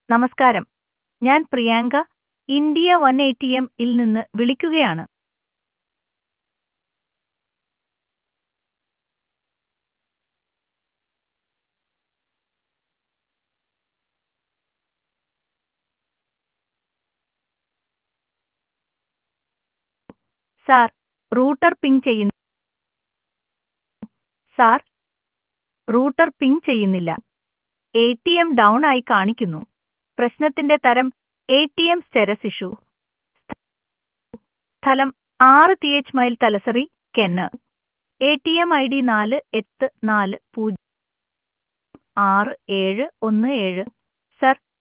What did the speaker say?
നമസ്കാരം ഞാൻ Priyanka India one A T M ഇൽ നിന്ന് വിളിക്കുകയാണ് സാർ റൂട്ടർ പിങ് ചെയ്യുന്നു സാർ റൂട്ടർ പിങ് ചെയ്യുന്നില്ല എ ടി എം ഡൗൺ ആയി കാണിക്കുന്നു പ്രശ്നത്തിന്റെ തരം A T M status issue സ്ഥലം ആറ് ടി എച്ച് മൈൽ തലസറി കെന്ന് A T M I D നാല് എട്ട് നാല് പൂജ്യം ആറ് ഏഴ് ഒന്ന് ഏഴ് സർ